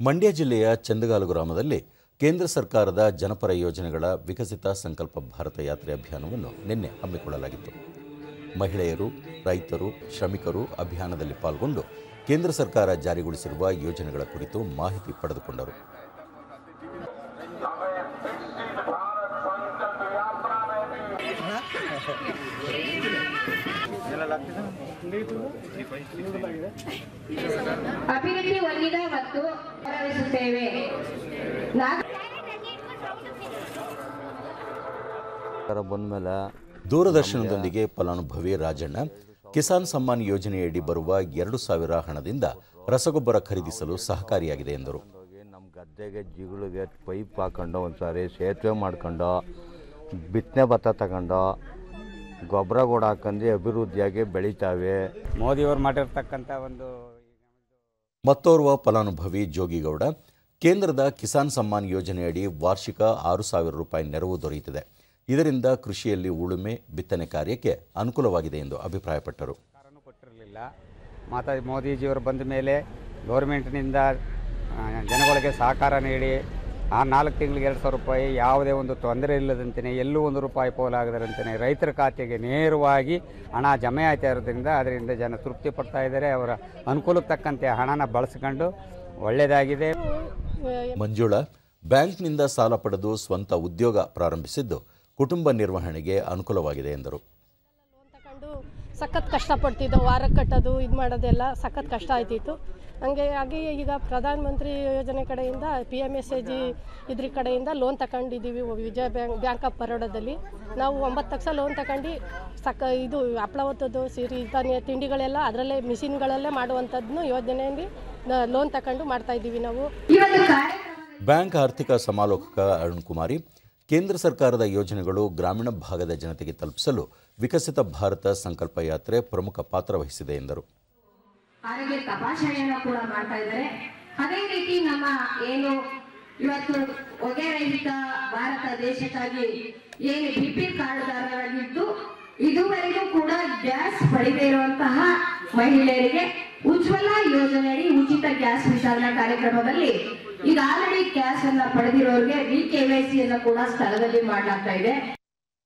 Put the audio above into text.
ಮಂಡ್ಯ ಜಿಲ್ಲೆಯ ಚಂದಗಾಲು ಗ್ರಾಮದಲ್ಲಿ ಕೇಂದ್ರ ಸರ್ಕಾರದ ಜನಪರ ಯೋಜನೆಗಳ ವಿಕಸಿತ ಸಂಕಲ್ಪ ಭಾರತ ಯಾತ್ರೆ ಅಭಿಯಾನವನ್ನು ನಿನ್ನೆ ಹಮ್ಮಿಕೊಳ್ಳಲಾಗಿತ್ತು ಮಹಿಳೆಯರು ರೈತರು ಶ್ರಮಿಕರು ಅಭಿಯಾನದಲ್ಲಿ ಪಾಲ್ಗೊಂಡು ಕೇಂದ್ರ ಸರ್ಕಾರ ಜಾರಿಗೊಳಿಸಿರುವ ಯೋಜನೆಗಳ ಕುರಿತು ಮಾಹಿತಿ ಪಡೆದುಕೊಂಡರು ಅಭಿವೃದ್ಧಿ ಹೊಂದಿದ ಮತ್ತು ಗೌರವಿಸುತ್ತೇವೆ ನಾಗ- ಸರ್ಕಾರ ಬಂದಮೇಲೆ ದೂರದರ್ಶನದೊಂದಿಗೆ ಫಲಾನುಭವಿ ರಾಜಣ್ಣ ಕಿಸಾನ್ ಸಮ್ಮಾನ್ ಯೋಜನೆಯಡಿ ಬರುವ ಎರಡು ಸಾವಿರ ಹಣದಿಂದ ರಸಗೊಬ್ಬರ ಖರೀದಿಸಲು ಸಹಕಾರಿಯಾಗಿದೆ ಎಂದರು ಹೋಗಿ ನಮ್ಮ ಗದ್ದೆಗೆ ಜಿಗುಳಿಗೆ ಪೈಪ್ ಹಾಕೊಂಡು ಒಂದು ಸಾರಿ ಸೇತುವೆ ಮಾಡ್ಕೊಂಡು ಬಿತ್ತನೆ ಭತ್ತ ತಗೊಂಡು ಗೊಬ್ಬರ ಕೂಡ ಹಾಕೊಂಡು ಅಭಿವೃದ್ಧಿಯಾಗಿ ಬೆಳಿತಾವೆ ಮೋದಿಯವರು ಮಾಡಿರ್ತಕ್ಕಂಥ ಒಂದು ಮತ್ತೋರ್ವ ಫಲಾನುಭವಿ ಜೋಗಿಗೌಡ ಕೇಂದ್ರದ ಕಿಸಾನ್ ಸಮ್ಮಾನ್ ಯೋಜನೆಯಡಿ ವಾರ್ಷಿಕ ಆರು ಸಾವಿರ ರೂಪಾಯಿ ನೆರವು ದೊರೆಯುತ್ತಿದೆ ಇದರಿಂದ ಕೃಷಿಯಲ್ಲಿ ಉಳುಮೆ ಬಿತ್ತನೆ ಕಾರ್ಯಕ್ಕೆ ಅನುಕೂಲವಾಗಿದೆ ಎಂದು ಅಭಿಪ್ರಾಯಪಟ್ಟರು ಸರ್ಕಾರನೂ ಕೊಟ್ಟಿರಲಿಲ್ಲ ಮಾತಾ ಮೋದಿಜಿಯವರು ಬಂದ ಮೇಲೆ ಗೌರ್ಮೆಂಟ್ನಿಂದ ಆ, ಜನಗಳಿಗೆ ಸಹಕಾರ ನೀಡಿ ಆ ನಾಲ್ಕು ತಿಂಗಳಿಗೆ ಎರಡು ಸಾವಿರ ರೂಪಾಯಿ ಯಾವುದೇ ಒಂದು ತೊಂದರೆ ಇಲ್ಲದಂತೆಯೇ ಎಲ್ಲೂ ಒಂದು ರೂಪಾಯಿ ಪೋಲಾಗದಂತೆಯೇ ರೈತರ ಖಾತೆಗೆ ನೇರವಾಗಿ ಹಣ ಜಮೆ ಆಯ್ತಾ ಇರೋದ್ರಿಂದ ಅದರಿಂದ ಜನ ತೃಪ್ತಿ ಪಡ್ತಾ ಇದ್ದಾರೆ ಅವರ ಅನುಕೂಲಕ್ಕೆ ತಕ್ಕಂತೆ ಹಣನ ಬಳಸ್ಕೊಂಡು ಒಳ್ಳೆಯದಾಗಿದೆ ಮಂಜುಳಾ ಬ್ಯಾಂಕ್ನಿಂದ ಸಾಲ ಪಡೆದು ಸ್ವಂತ ಉದ್ಯೋಗ ಪ್ರಾರಂಭಿಸಿದ್ದು ಕುಟುಂಬ ನಿರ್ವಹಣೆಗೆ ಅನುಕೂಲವಾಗಿದೆ ಎಂದರು ಲೋನ್ ತಗೊಂಡು ಸಖತ್ ಕಷ್ಟಪಡ್ತಿದ್ದೋ ವಾರಕ್ಕೆ ಕಟ್ಟೋದು ಇದು ಮಾಡೋದೆಲ್ಲ ಸಖತ್ ಕಷ್ಟ ಆಯ್ತಿತ್ತು ಹಂಗೆ ಆಗಿ ಈಗ ಪ್ರಧಾನ ಮಂತ್ರಿ ಯೋಜನೆ ಕಡೆಯಿಂದ P M S A G ಇದ್ರ ಕಡೆಯಿಂದ ಲೋನ್ ತಗೊಂಡಿದ್ದೀವಿ ವಿಜಯ ಬ್ಯಾಂಕ್ ಬ್ಯಾಂಕ್ ಆಫ್ ಬರೋಡಾದಲ್ಲಿ ನಾವು ಒಂಬತ್ತು ಲಕ್ಷ ಲೋನ್ ತಗೊಂಡು ಸಕ ಇದು ಹಪ್ಳ ಒತ್ತೋದು ಸಿರಿ ಧಾನ್ಯ ತಿಂಡಿಗಳೆಲ್ಲ ಅದರಲ್ಲೇ ಮಿಷಿನ್ಗಳಲ್ಲೇ ಮಾಡುವಂಥದ್ದನ್ನು ಯೋಜನೆಯಲ್ಲಿ ಲೋನ್ ತಗೊಂಡು ಮಾಡ್ತಾ ಇದ್ದೀವಿ ನಾವು ಈ ಒಂದು ಕಾರ್ಯಕ್ರಮ ಬ್ಯಾಂಕ್ ಆರ್ಥಿಕ ಸಮಾಲೋಚಕ ಅರುಣ್ ಕುಮಾರಿ ಕೇಂದ್ರ ಸರ್ಕಾರದ ಯೋಜನೆಗಳು ಗ್ರಾಮೀಣ ಭಾಗದ ಜನತೆಗೆ ತಲುಪಿಸಲು ವಿಕಸಿತ ಭಾರತ ಸಂಕಲ್ಪ ಯಾತ್ರೆ ಪ್ರಮುಖ ಪಾತ್ರ ವಹಿಸಿದೆ ಎಂದರು ಆರೋಗ್ಯ ತಪಾಸಣೆಯನ್ನು ಕೂಡ ಮಾಡ್ತಾ ಇದ್ದಾರೆ ಅದೇ ರೀತಿ ನಮ್ಮ ಏನು ಇವತ್ತು ಹೊಗೆ ರಹಿತ ಭಾರತ ದೇಶಕ್ಕಾಗಿ ಏನು ಬಿ ಪಿ ಕಾರ್ಡ್ದಾರರಾಗಿದ್ದು ಇದುವರೆಗೂ ಕೂಡ ಗ್ಯಾಸ್ ಪಡೆದೇ ಇರುವಂತಹ ಮಹಿಳೆಯರಿಗೆ ಉಜ್ವಲ ಯೋಜನೆಯಡಿ ಉಚಿತ ಗ್ಯಾಸ್ ವಿತರಣಾ ಕಾರ್ಯಕ್ರಮದಲ್ಲಿ ಈಗ ಆಲ್ರೆಡಿ ಗ್ಯಾಸ್ ಅನ್ನ ಪಡೆದಿರೋರಿಗೆ ವಿ ಕೆ ವೈ ಸಿ ಅನ್ನ ಕೂಡ ಸ್ಥಳದಲ್ಲಿ ಮಾಡಲಾಗ್ತಾ ಇದೆ